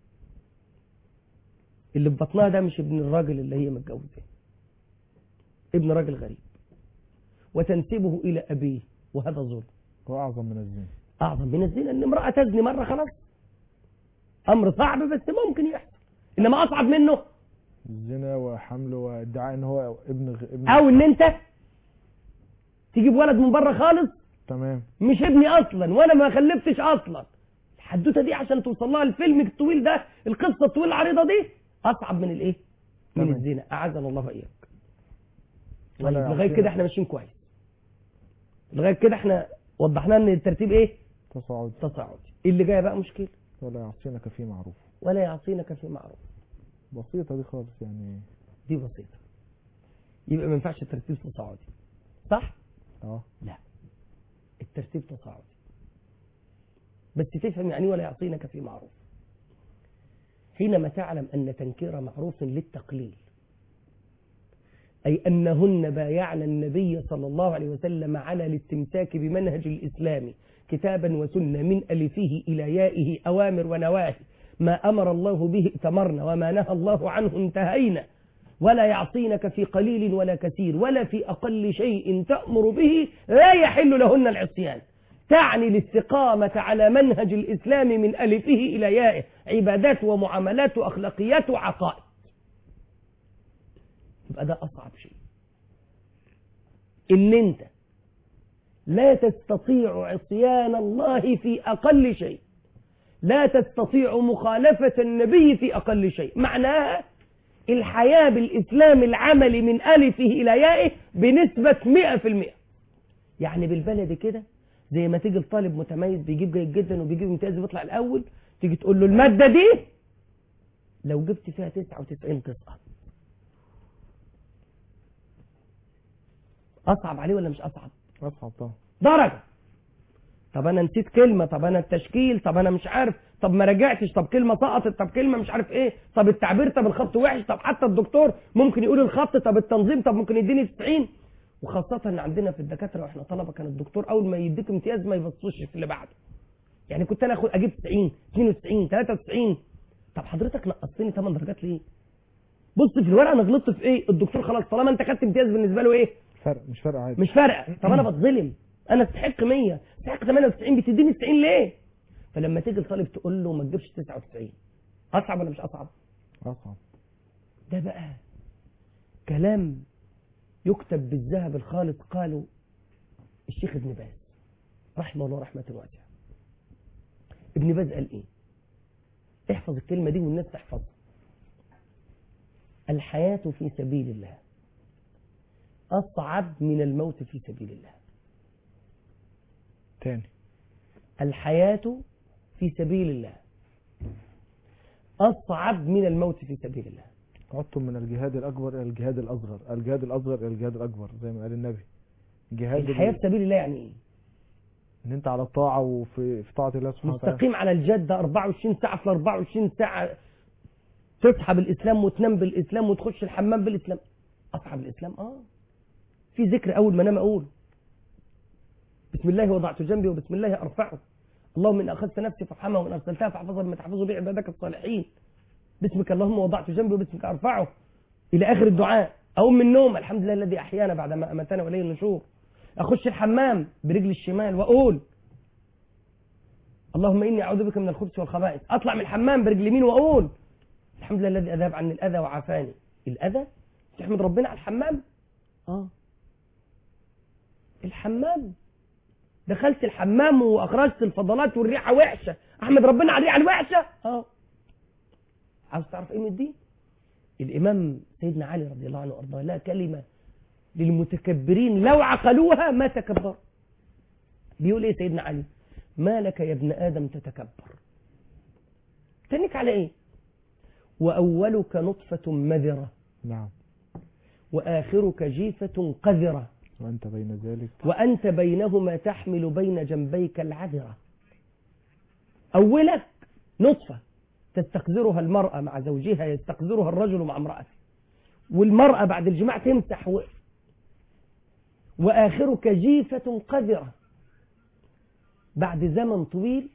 اللي في بطنها ده مش ابن الراجل اللي هي متجوزاه ابن راجل غريب وتنسبه الى ابيه وهذا ظلم هو اعظم من الزنا اعظم من الزنا ان امراه تزني مره خلاص امر صعب بس ممكن يحصل انما اصعب منه الزنا وحمله وادعاء ان هو ابن غ... ابن او ان انت تجيب ولد من بره خالص تمام مش ابني اصلا وانا ما خلفتش اصلا الحدوته دي عشان توصل لها الفيلم الطويل ده القصه الطويله العريضه دي اصعب من الايه من تمام. الزنا اعاذنا الله واياك ولا طيب لغايه يعصينا. كده احنا ماشيين كويس لغايه كده احنا وضحنا ان الترتيب ايه تصاعد تصاعدي اللي جايه بقى مشكله ولا يعصينك في معروف ولا يعصينك في معروف بسيطة دي خالص يعني دي بسيطه يبقى ما ينفعش الترتيب تصاعدي صح اه لا الترتيب تصاعدي بس تفهم يعني إيه ولا يعصينك في معروف حينما تعلم أن تنكير معروف للتقليل أي أنهن بايعن النبي صلى الله عليه وسلم على الاستمساك بمنهج الإسلام كتابا وسنة من ألفه إلى يائه أوامر ونواهي ما أمر الله به ائتمرنا وما نهى الله عنه انتهينا ولا يعصينك في قليل ولا كثير ولا في أقل شيء تأمر به لا يحل لهن العصيان تعني الاستقامة على منهج الإسلام من ألفه إلى يائه عبادات ومعاملات وأخلاقيات وعقائد يبقى ده أصعب شيء إن أنت لا تستطيع عصيان الله في أقل شيء لا تستطيع مخالفة النبي في أقل شيء معناها الحياة بالإسلام العملي من ألفه إلى يائه بنسبة 100% يعني بالبلد كده زي ما تيجي الطالب متميز بيجيب جيد جدا وبيجيب امتياز بيطلع الأول تيجي تقول له المادة دي لو جبت فيها 99 تسقط أصعب عليه ولا مش أصعب؟ أصعب طبعا درجة طب انا نسيت كلمة طب انا التشكيل طب انا مش عارف طب ما راجعتش طب كلمة سقطت طب كلمة مش عارف ايه طب التعبير طب الخط وحش طب حتى الدكتور ممكن يقول الخط طب التنظيم طب ممكن يديني 90 وخاصة ان عندنا في الدكاترة واحنا طلبة كان الدكتور اول ما يديك امتياز ما يبصوش في اللي بعده يعني كنت انا اخد اجيب 90 92 93 طب حضرتك نقصتني 8 درجات ليه؟ بص في الورقه انا غلطت في ايه؟ الدكتور خلاص طالما انت خدت امتياز بالنسبه له ايه؟ فرق مش فرق عادي مش فارقه طب انا بتظلم انا استحق 100 استحق 98 بتديني 90 ليه فلما تيجي الطالب تقول له ما تجيبش 99 اصعب ولا مش اصعب أصعب ده بقى كلام يكتب بالذهب الخالص قالوا الشيخ ابن باز رحمه الله رحمة واسعة ابن باز قال ايه احفظ الكلمة دي والناس تحفظها الحياة في سبيل الله أصعب من الموت في سبيل الله تاني الحياة في سبيل الله أصعب من الموت في سبيل الله عدتم من الجهاد الأكبر إلى الجهاد الأصغر الجهاد الأصغر إلى الجهاد الأكبر زي ما قال النبي جهاد الحياة ال- في سبيل الله يعني ايه إن أنت على الطاعة وفي في طاعة الله سبحانه وتعالى مستقيم على الجدة 24 ساعة في ال 24 ساعة تصحى بالإسلام وتنام بالإسلام وتخش الحمام بالإسلام أصحى بالإسلام آه في ذكر أول ما أنام أقول بسم الله وضعت جنبي وبسم الله أرفعه اللهم إن أخذت نفسي فارحمها وإن أرسلتها فاحفظها بما تحفظ به عبادك الصالحين باسمك اللهم وضعت جنبي وباسمك أرفعه إلى آخر الدعاء أقوم من النوم الحمد لله الذي أحيانا بعدما أمتنا وإليه النشور أخش الحمام برجل الشمال وأقول اللهم إني أعوذ بك من الخبث والخبائث أطلع من الحمام برجل اليمين وأقول الحمد لله الذي أذهب عني الأذى وعافاني الأذى تحمد ربنا على الحمام آه الحمام دخلت الحمام وأخرجت الفضلات والريحة وحشة أحمد ربنا على الريحة الوحشة آه عاوز تعرف إيه من دي الإمام سيدنا علي رضي الله عنه وأرضاه لا كلمة للمتكبرين لو عقلوها ما تكبر بيقول ايه سيدنا علي ما لك يا ابن ادم تتكبر تنك على ايه واولك نطفه مذره نعم واخرك جيفه قذره وأنت بين ذلك وانت بينهما تحمل بين جنبيك العذره اولك نطفه تستقذرها المراه مع زوجها يستقذرها الرجل مع امراته والمراه بعد الجماع تمسح و... واخرك جيفه قذره بعد زمن طويل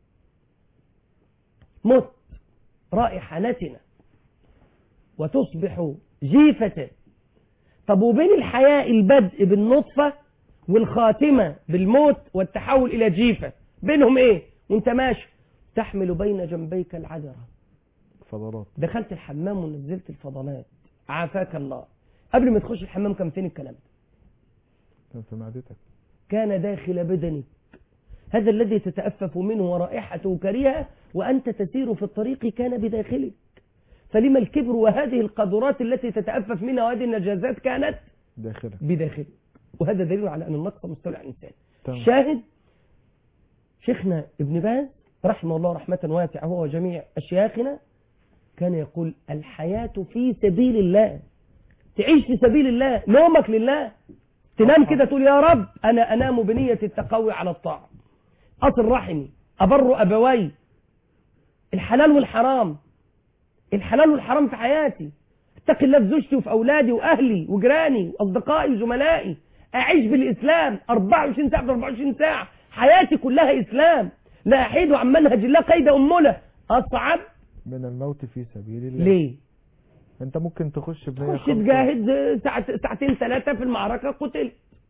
مت رائحة نتنة وتصبح جيفة طب وبين الحياة البدء بالنطفة والخاتمة بالموت والتحول إلى جيفة بينهم إيه وانت ماشي تحمل بين جنبيك العذرة فضلات دخلت الحمام ونزلت الفضلات عافاك الله قبل ما تخش الحمام كان فين الكلام ده في معدتك كان داخل بدنك هذا الذي تتأفف منه ورائحته كريهة وأنت تسير في الطريق كان بداخلك فلما الكبر وهذه القدرات التي تتأفف منها وهذه النجازات كانت داخلك بداخله وهذا دليل على أن النقص مستولى على الإنسان تمام شاهد شيخنا ابن باز رحمه الله رحمة واسعة هو وجميع أشياخنا كان يقول الحياة في سبيل الله تعيش في سبيل الله نومك لله تنام كده تقول يا رب أنا أنام بنية التقوي على الطاعة أصل رحمي أبر أبوي الحلال والحرام الحلال والحرام في حياتي اتقي الله في زوجتي وفي أولادي وأهلي وجيراني وأصدقائي وزملائي أعيش بالإسلام 24 ساعة في 24 ساعة حياتي كلها إسلام لا أحيد عن منهج الله قيد أمنا أصعب من الموت في سبيل الله ليه؟ انت ممكن تخش بنية تخش خالصة. تجاهد ساعة ساعتين ثلاثة في المعركة قتلت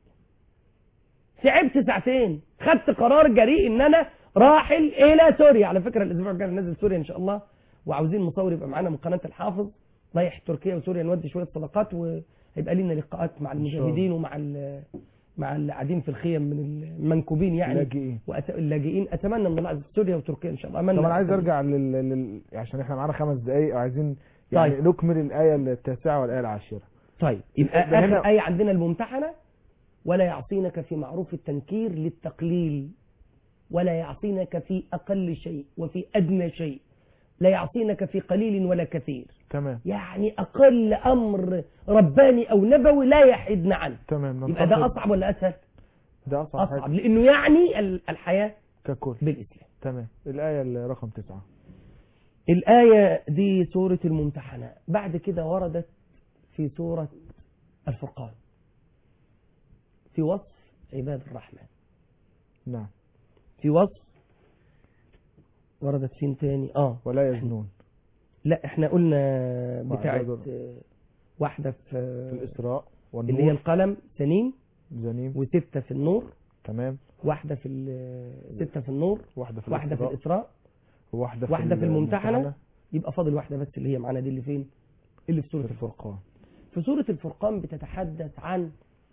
تعبت ساعتين خدت قرار جريء ان انا راحل الى سوريا على فكرة الاسبوع الجاي نازل سوريا ان شاء الله وعاوزين مصور يبقى معانا من قناة الحافظ رايح تركيا وسوريا نودي شوية صداقات وهيبقى لنا لقاءات مع شاء الله. المجاهدين ومع ال- مع اللي قاعدين في الخيم من المنكوبين يعني لاجئين وأت- اللاجئين اتمنى من الله عز وجل سوريا وتركيا ان شاء الله أمنى طب انا عايز ارجع لل... لل... عشان احنا معانا خمس دقايق وعايزين يعني طيب. نكمل الآية التاسعة والآية العاشرة طيب يبقى يبقى آخر هنا- آية عندنا الممتحنة ولا يعصينك في معروف التنكير للتقليل ولا يعصينك في أقل شيء وفي أدنى شيء لا يعصينك في قليل ولا كثير تمام يعني أقل أمر رباني أو نبوي لا يحدن عنه تمام يبقى ده ننتقل- أصعب ولا أسهل ده أصعب, أصعب حاجة لأنه يعني ال- الحياة ككل بالإسلام تمام الآية الرقم تسعة الآية دي سورة الممتحنة بعد كده وردت في سورة الفرقان في وصف عباد الرحمن نعم في وصف وردت فين تاني اه ولا يزنون لا احنا قلنا بتاعت وعباد آه، واحدة في في الإسراء اللي هي والنور القلم سنين زنيم وستة في النور تمام واحدة في ال- ستة في النور واحدة في واحدة في الإسراء الإسراء وواحدة واحدة في الممتحنة الممتحنة يبقى فاضل واحدة بس اللي هي معانا دي اللي فين اللي في في سورة الفرقان الفرقان في سورة الفرقان بتتحدث عن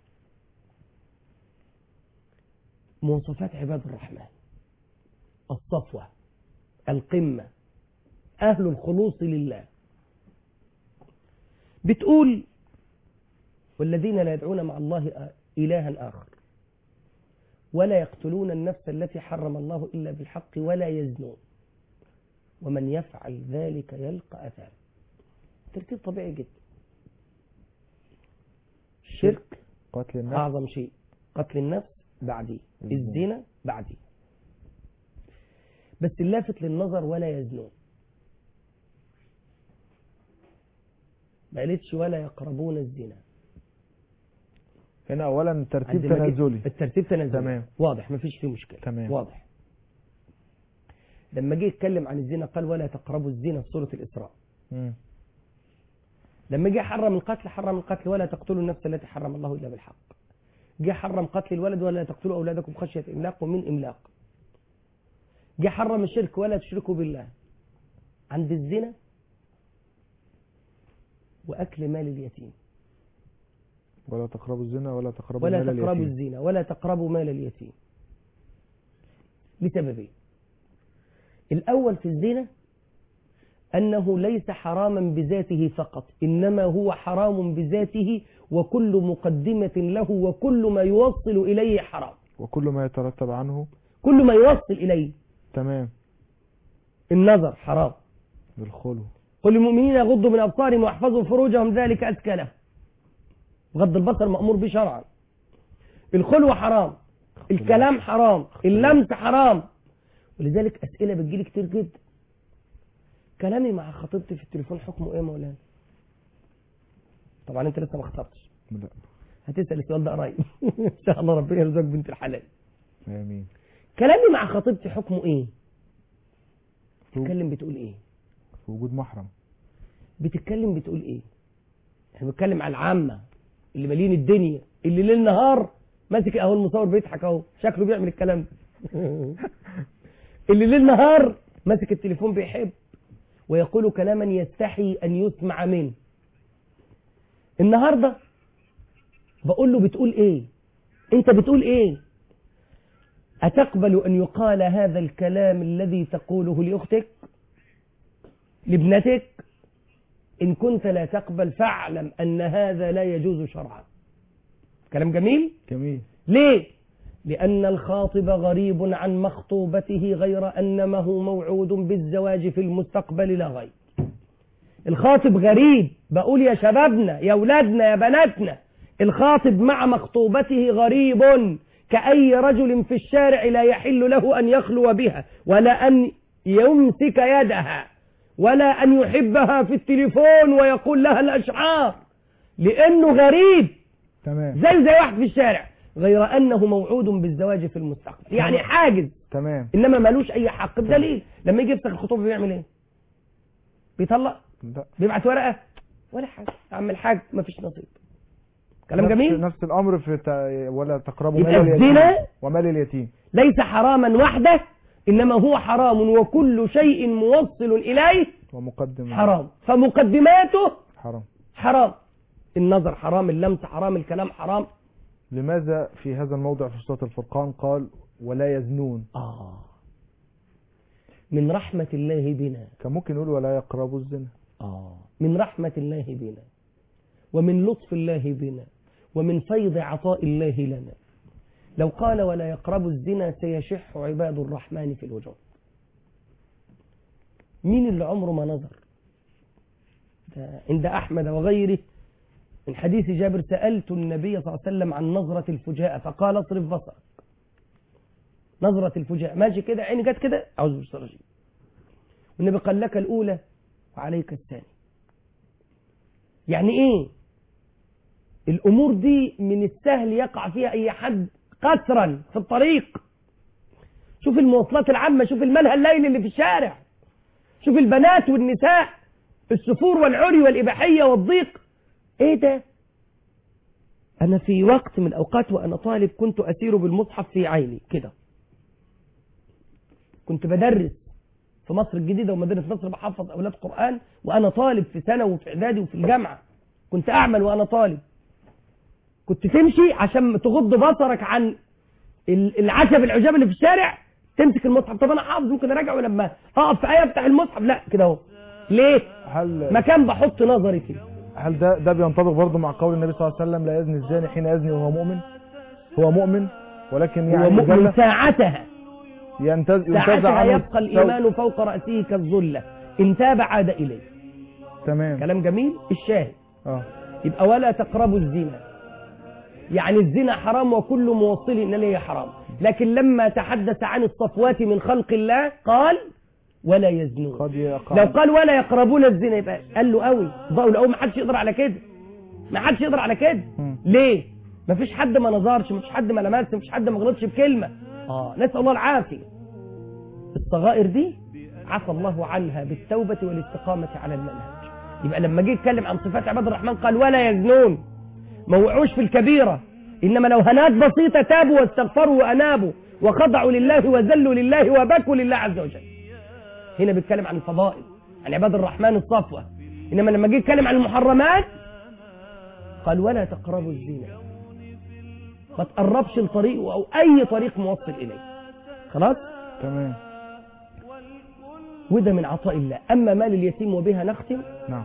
مواصفات عباد الرحمن الصفوة القمة أهل الخلوص لله بتقول والذين لا يدعون مع الله إلها آخر ولا يقتلون النفس التي حرم الله إلا بالحق ولا يزنون ومن يفعل ذلك يلقى أثام ترتيب طبيعي جدا الشرك قتل النفس أعظم شيء قتل النفس بعديه الزنا. الزنا بعديه بس اللافت للنظر ولا يزنون ما قالتش ولا يقربون الزنا هنا أولا ترتيب عندما جه- تنازلي الترتيب تنازلي تمام. واضح ما فيش فيه مشكلة تمام. واضح لما جه يتكلم عن الزنا قال ولا تقربوا الزنا في سورة الإسراء مم. لما جه حرم القتل حرم القتل ولا تقتلوا النفس التي حرم الله إلا بالحق جه حرم قتل الولد ولا تقتلوا أولادكم خشية إملاق ومن إملاق جه حرم الشرك ولا تشركوا بالله عند الزنا وأكل مال اليتيم ولا تقربوا الزنا ولا تقربوا ولا مال تقربوا اليتيم. الزنا ولا تقربوا مال اليتيم لسببين الأول في الزنا أنه ليس حراما بذاته فقط إنما هو حرام بذاته وكل مقدمة له وكل ما يوصل إليه حرام وكل ما يترتب عنه كل ما يوصل إليه تمام النظر حرام بالخلو قل للمؤمنين يغضوا من أبصارهم ويحفظوا فروجهم ذلك أزكى لهم غض البصر مأمور به شرعا الخلوة حرام الكلام حرام اللمس حرام ولذلك أسئلة بتجيلي كتير جدا كلامي مع خطيبتي في التليفون حكمه ايه يا مولانا طبعا انت لسه ما خطبتش لا هتسأل السؤال ده قريب ان شاء الله ربنا يرزقك بنت الحلال آمين كلامي مع خطيبتي حكمه ايه في بتتكلم بتقول ايه في وجود محرم بتتكلم بتقول ايه احنا بنتكلم على العامة اللي مالين الدنيا اللي ليل نهار ماسك اهو المصور بيضحك اهو شكله بيعمل الكلام ده اللي ليل نهار ماسك التليفون بيحب ويقول كلاما يستحي ان يسمع منه النهارده بقول له بتقول ايه انت بتقول ايه اتقبل ان يقال هذا الكلام الذي تقوله لاختك لابنتك إن كنت لا تقبل فاعلم أن هذا لا يجوز شرعا كلام جميل جميل ليه لأن الخاطب غريب عن مخطوبته غير أنه موعود بالزواج في المستقبل لا غير الخاطب غريب بقول يا شبابنا يا أولادنا يا بناتنا الخاطب مع مخطوبته غريب كأي رجل في الشارع لا يحل له أن يخلو بها ولا أن يمسك يدها ولا أن يحبها في التليفون ويقول لها الأشعار لأنه غريب تمام زي زي واحد في الشارع غير أنه موعود بالزواج في المستقبل يعني حاجز تمام إنما ملوش أي حق بدليل لما يجي يفسخ الخطوبة بيعمل إيه بيطلق لا. بيبعت ورقة ولا حاجة يا عم الحاج مفيش نصيب كلام نفس- جميل نفس الامر في تا- ولا تقربوا يبقى مال اليتيم الزنا ومال اليتيم ليس حراما وحده إنما هو حرام وكل شيء موصل إليه ومقدم حرام فمقدماته حرام حرام النظر حرام اللمس حرام الكلام حرام لماذا في هذا الموضع في سورة الفرقان قال ولا يزنون آه من رحمة الله بنا كان ممكن يقول ولا يقربوا الزنا آه من رحمة الله بنا ومن لطف الله بنا ومن فيض عطاء الله لنا لو قال ولا يقرب الزنا سيشح عباد الرحمن في الوجود مين اللي عمره ما نظر ده عند أحمد وغيره من حديث جابر سألت النبي صلى الله عليه وسلم عن نظرة الفجاءة فقال اصرف بصرك نظرة الفجاءة ماشي كده عيني جت كده أعوذ بالله من الرجيم والنبي قال لك الأولى وعليك الثاني يعني إيه الأمور دي من السهل يقع فيها أي حد قسرا في الطريق شوف المواصلات العامة شوف الملهى الليل اللي في الشارع شوف البنات والنساء السفور والعري والإباحية والضيق ايه ده انا في وقت من الاوقات وانا طالب كنت اسير بالمصحف في عيني كده كنت بدرس في مصر الجديدة ومدينة نصر بحفظ أولاد قرآن وأنا طالب في سنة وفي إعدادي وفي الجامعة كنت أعمل وأنا طالب كنت تمشي عشان تغض بصرك عن ال- العجب العجاب اللي في الشارع تمسك المصحف طب أنا حافظ ممكن أراجعه لما أقف في آية أفتح المصحف لا كده أهو ليه؟ هل مكان بحط نظري فيه هل ده ده بينطبق برضه مع قول النبي صلى الله عليه وسلم لا يزني الزاني حين يزني وهو مؤمن هو مؤمن ولكن هو يعني مؤمن زلة ساعتها ينتز ينتزع ساعتها عنه يبقى الإيمان فوق رأسه كالظلة إن تاب عاد إليه تمام كلام جميل الشاهد اه يبقى ولا تقربوا الزنا يعني الزنا حرام وكل موصل إليه حرام لكن لما تحدث عن الصفوات من خلق الله قال ولا يزنون قد يقع لو قال ولا يقربون الزنا يبقى قال له قوي ضوء قوي ما حدش يقدر على كده ما حدش يقدر على كده مم. ليه ما فيش حد ما نظرش ما فيش حد ما لمسش ما فيش حد ما غلطش بكلمه اه نسال الله العافيه الصغائر دي عفى الله عنها بالتوبه والاستقامه على المنهج يبقى لما جه يتكلم عن صفات عباد الرحمن قال ولا يزنون ما وقعوش في الكبيره انما لو هنات بسيطه تابوا واستغفروا وانابوا وخضعوا لله وذلوا لله وبكوا لله عز وجل هنا بيتكلم عن الفضائل عن عباد الرحمن الصفوة إنما لما جه يتكلم عن المحرمات قال ولا تقربوا الزنا ما تقربش الطريق أو أي طريق موصل إليه خلاص تمام وده من عطاء الله أما مال اليتيم وبها نختم نعم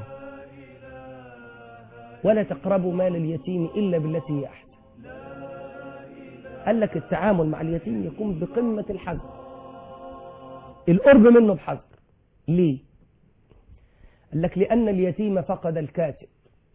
ولا تقربوا مال اليتيم إلا بالتي هي أحسن قال لك التعامل مع اليتيم يكون بقمة الحذر القرب منه بحذر ليه قال لك لأن اليتيم فقد الكاتب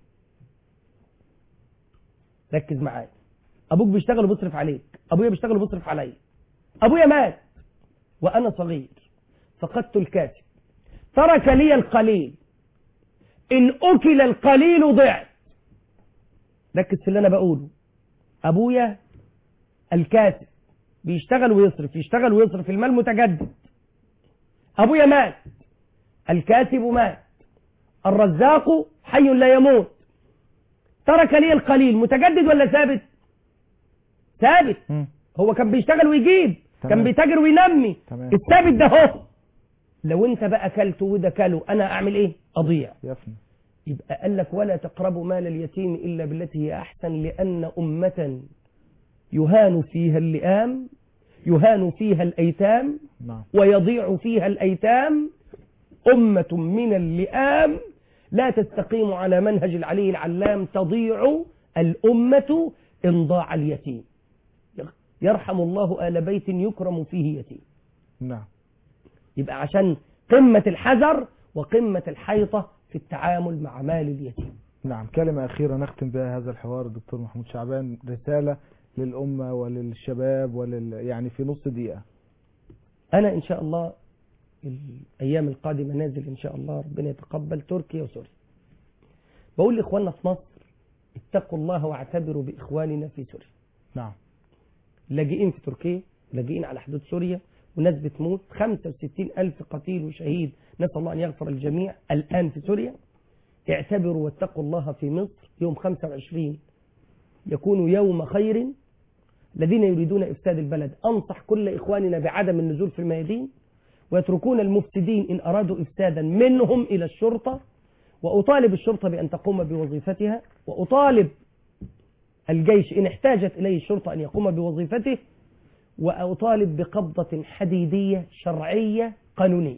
ركز معايا أبوك بيشتغل وبيصرف عليك أبويا بيشتغل وبيصرف عليا أبويا مات وأنا صغير فقدت الكاتب ترك لي القليل إن أكل القليل ضعت ركز في اللي أنا بقوله أبويا الكاتب بيشتغل ويصرف يشتغل ويصرف المال متجدد أبويا مات الكاتب مات الرزاق حي لا يموت ترك لي القليل متجدد ولا ثابت ثابت مم. هو كان بيشتغل ويجيب كان تمام. بيتاجر وينمي تمام. الثابت ده هو لو انت بقى اكلته وده كله انا اعمل ايه اضيع يفنى يبقى قال لك ولا تقربوا مال اليتيم إلا بالتي هي أحسن لأن أمة يهان فيها اللئام يهان فيها الأيتام نعم ويضيع فيها الأيتام أمة من اللئام لا تستقيم على منهج العلي العلام تضيع الأمة إن ضاع اليتيم يرحم الله آل بيت يكرم فيه يتيم نعم يبقى عشان قمة الحذر وقمة الحيطة في التعامل مع مال اليتيم نعم كلمة أخيرة نختم بها هذا الحوار دكتور محمود شعبان رسالة للأمة وللشباب ولل يعني في نص دقيقة أنا إن شاء الله الأيام القادمة نازل إن شاء الله ربنا يتقبل تركيا وسوريا بقول لإخواننا في مصر اتقوا الله واعتبروا بإخواننا في سوريا نعم لاجئين في تركيا لاجئين على حدود سوريا وناس بتموت 65 ألف قتيل وشهيد نسأل الله أن يغفر الجميع الآن في سوريا اعتبروا واتقوا الله في مصر يوم 25 يكون يوم خير الذين يريدون إفساد البلد أنصح كل إخواننا بعدم النزول في الميادين ويتركون المفسدين إن أرادوا إفسادا منهم إلى الشرطة وأطالب الشرطة بأن تقوم بوظيفتها وأطالب الجيش إن احتاجت إليه الشرطة أن يقوم بوظيفته وأطالب بقبضة حديدية شرعية قانونية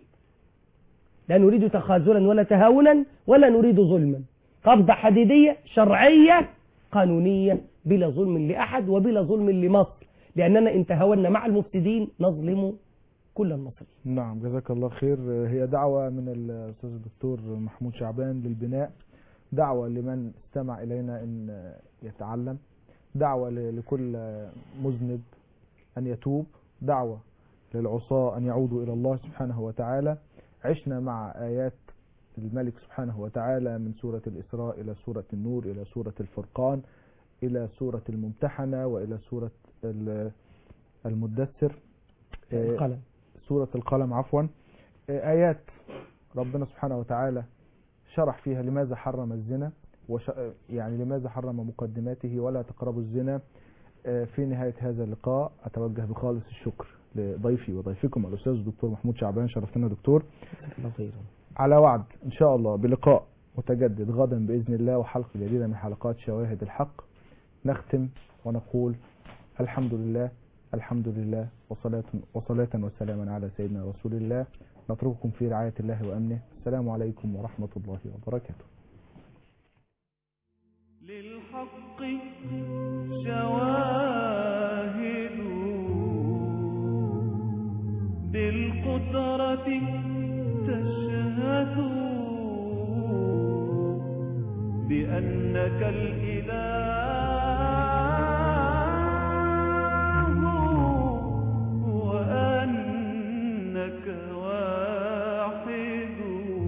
لا نريد تخاذلا ولا تهاونا ولا نريد ظلما قبضة حديدية شرعية قانونية بلا ظلم لأحد وبلا ظلم لمصر لأننا إن تهاونا مع المفسدين نظلم كل المصريين نعم جزاك الله خير هي دعوة من الأستاذ الدكتور محمود شعبان للبناء دعوة لمن استمع إلينا أن يتعلم دعوة ل- لكل مذنب أن يتوب دعوة للعصاة أن يعودوا إلى الله سبحانه وتعالى عشنا مع آيات الملك سبحانه وتعالى من سورة الإسراء إلى سورة النور إلى سورة الفرقان إلى سورة الممتحنة وإلى سورة ال- المدثر آه، القلم سورة القلم عفوا آه، آيات ربنا سبحانه وتعالى شرح فيها لماذا حرم الزنا وش... يعني لماذا حرم مقدماته ولا تقربوا الزنا آه، في نهاية هذا اللقاء أتوجه بخالص الشكر لضيفي وضيفكم الأستاذ الدكتور محمود شعبان شرفتنا دكتور الله خيرا على وعد إن شاء الله بلقاء متجدد غدا بإذن الله وحلقة جديدة من حلقات شواهد الحق نختم ونقول الحمد لله الحمد لله وصلاة, وصلاة وسلاما على سيدنا رسول الله نترككم في رعاية الله وأمنه السلام عليكم ورحمة الله وبركاته للحق شواهد بالقدرة تشهد بأنك الإله وأنك واحد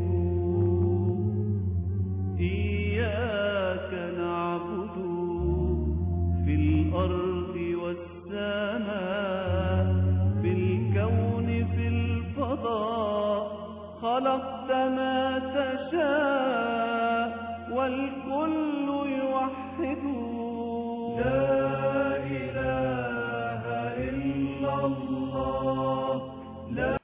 إياك نعبد في الأرض والسماء في الكون في الفضاء خلقت ما تشاء والكل يوحد لا